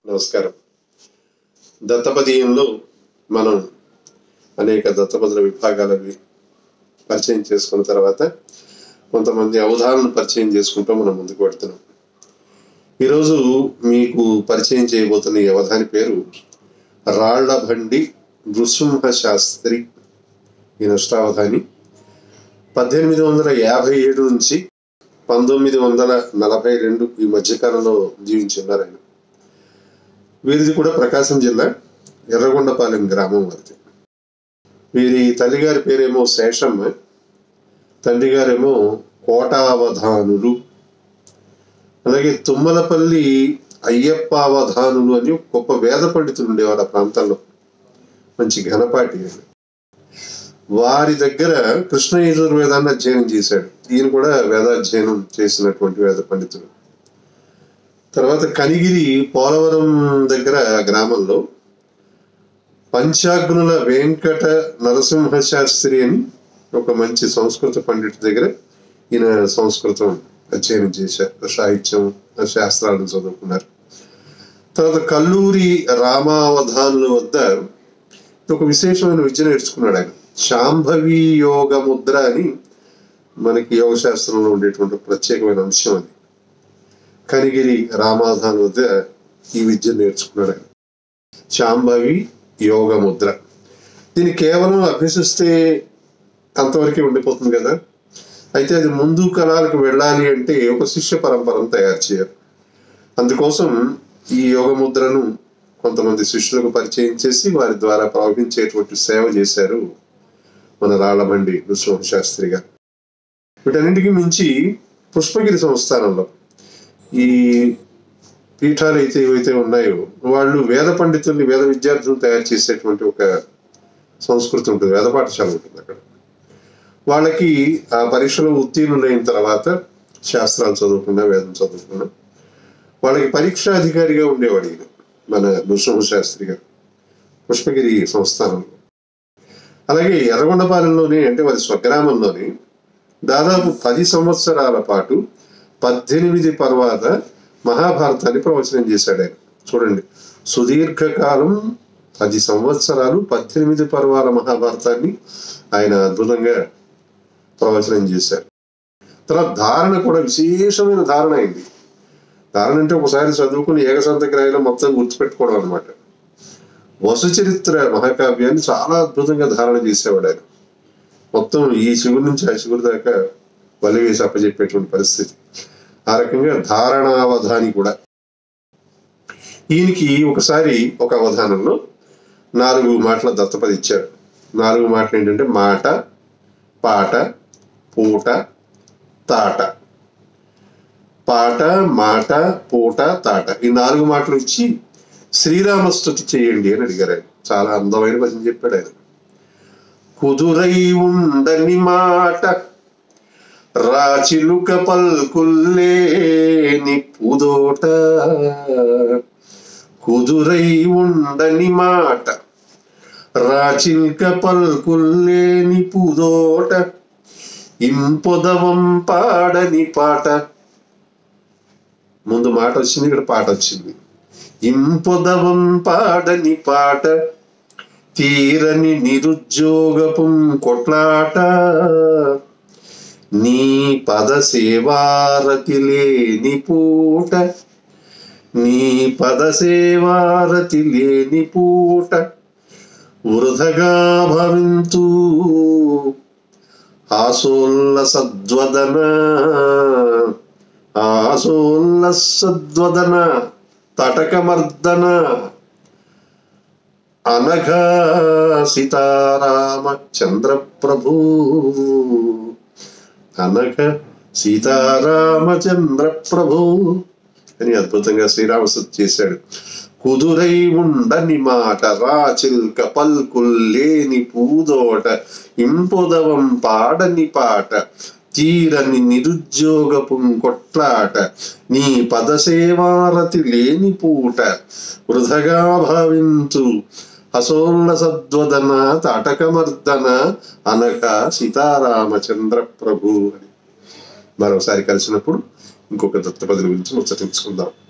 నమస్కారం దత్తపదీయంలో మనం అనేక దత్తపదుల విభాగాలవి పరిచయం చేసుకున్న తర్వాత కొంతమంది అవధాలను పరిచయం చేసుకుంటూ మనం ముందుకు పెడుతున్నాం ఈరోజు మీకు పరిచయం చేయబోతున్న ఈ అవధాని పేరు రాళ్లబండి నృసింహ శాస్త్రి ఈ నష్టావధాని పద్దెనిమిది వందల యాభై ఏడు నుంచి పంతొమ్మిది వందల నలభై రెండు ఈ మధ్యకాలంలో జీవించున్నారు ఆయన వీరిది కూడా ప్రకాశం జిల్లా ఎర్రగొండపాలెం గ్రామం వారిది వీరి తల్లిగారి పేరేమో శేషమ్మ తండ్రి గారేమో కోటావధానులు అలాగే తుమ్మలపల్లి అయ్యప్పావధానులు అని ఒక గొప్ప వేద పండితులు ఉండేవారు ఆ ప్రాంతాల్లో మంచి ఘనపాటి ఆయన వారి దగ్గర కృష్ణ యజుర్వేదాన్ని అధ్యయనం చేశాడు ఈయన కూడా వేదాధ్యయనం చేసినటువంటి వేద పండితుడు తర్వాత కనిగిరి పోలవరం దగ్గర గ్రామంలో పంచాగ్నుల వెంకట నరసింహ శాస్త్రి అని ఒక మంచి సంస్కృత పండితుడి దగ్గర ఈయన సంస్కృతం అధ్యయనం చేశారు సాహిత్యం శాస్త్రాలను చదువుకున్నారు తర్వాత కల్లూరి రామావధానుల వద్ద ఒక విశేషమైన విద్య నేర్చుకున్నాడు ఆయన శాంభవి యోగ ముద్ర అని మనకి యోగ శాస్త్రంలో ఉండేటువంటి ప్రత్యేకమైన అంశం అది కనిగిరి రామాధాన్ వద్ద ఈ విద్య నేర్చుకున్నాడు ఆయన శాంభవి యోగ ముద్ర దీన్ని కేవలం అభ్యసిస్తే అంతవరకే ఉండిపోతుంది కదా అయితే అది ముందు కళాలకు వెళ్ళాలి అంటే ఒక శిష్య పరంపరను తయారు చేయాలి అందుకోసం ఈ యోగ ముద్రను కొంతమంది శిష్యులకు పరిచయం చేసి వారి ద్వారా ప్రవహించేటువంటి సేవ చేశారు మన రాళ్లబండి నృసింహ శాస్త్రి గారు వీటన్నింటికి మించి పుష్పగిరి సంస్థానంలో ఈ పీఠాలు అయితే ఏవైతే ఉన్నాయో వాళ్ళు వేద పండితుల్ని వేద విద్యార్థులను తయారు చేసేటువంటి ఒక సంస్కృతి ఉంటుంది వేద పాఠశాల ఉంటుంది అక్కడ వాళ్ళకి ఆ పరీక్షలో ఉత్తీర్ణులైన తర్వాత శాస్త్రాలు చదువుకున్నా వేదం చదువుకున్నా వాళ్ళకి పరీక్షాధికారిగా ఉండేవాడు ఈయన మన నృసింహ శాస్త్రి గారు పుష్పగిరి సంస్థానంలో అలాగే ఎర్రగొండపాలెంలోనే అంటే వారి స్వగ్రామంలోని దాదాపు పది సంవత్సరాల పాటు పద్దెనిమిది పర్వాత మహాభారతాన్ని ప్రవచనం చేశాడు ఆయన చూడండి సుదీర్ఘకాలం పది సంవత్సరాలు పద్దెనిమిది పర్వాల మహాభారతాన్ని ఆయన అద్భుతంగా ప్రవచనం చేశారు తర్వాత ధారణ కూడా విశేషమైన ధారణ అయింది ధారణ అంటే ఒకసారి చదువుకుని ఏకసంతగ్రాయిలో మొత్తం గుర్తుపెట్టుకోవడం అనమాట వసు చరిత్ర మహాకావ్యాన్ని చాలా అద్భుతంగా ధారణ చేసేవాడు ఆయన మొత్తం ఈ శివుడి నుంచి ఆ శివుడి దాకా బలి వేసి అప్పచెప్పేటువంటి పరిస్థితి ఆ రకంగా ధారణావధాని కూడా ఈయనకి ఒకసారి ఒక అవధానంలో నాలుగు మాటల దత్తపది ఇచ్చారు నాలుగు మాటలు ఏంటంటే మాట పాట పూట తాట పాట మాట పూట తాట ఈ నాలుగు మాటలు ఇచ్చి శ్రీరామస్తుతి చేయండి అని అడిగారు ఆయన చాలా అందమైన భజన చెప్పాడు ఆయన కుదురై ఉండని మాట రాచిలుక పల్కుల్లేని పుదోట కుదురై ఉండని మాట రాచిల్క పల్కుల్లేని పుదోట ఇంపొదవం పాడని పాట ముందు మాట వచ్చింది ఇక్కడ పాట వచ్చింది ఇంపొదవం పాడని పాట తీరని నిరుద్యోగపు కొట్లాట నీ పద సేవారతి లేని పూట నీ పద సేవారతి లేని పూట వృధగా భవింతు ఆసోల్ల సద్వదన ఆసోల్ల సద్వదన తటకమర్దన అనఘా సీతారామచంద్ర ప్రభు అనఘ సీతారామచంద్ర ప్రభు అని అద్భుతంగా శ్రీరామసత్ చేశాడు కుదురై ఉండని మాట రాచిల్క పల్కుల్లేని పూదోట ఇంపొదవం పాడని పాట తీరని నిరుద్యోగపు కొట్లాట నీ పదసేవారతి లేని పూట వృధగా భావించు అసోల్ల సద్వదన తాటకమర్దన అనక సీతారామచంద్ర ప్రభు అని మరోసారి కలిసినప్పుడు ఇంకొక దత్తపది గురించి ముచ్చటించుకుందాం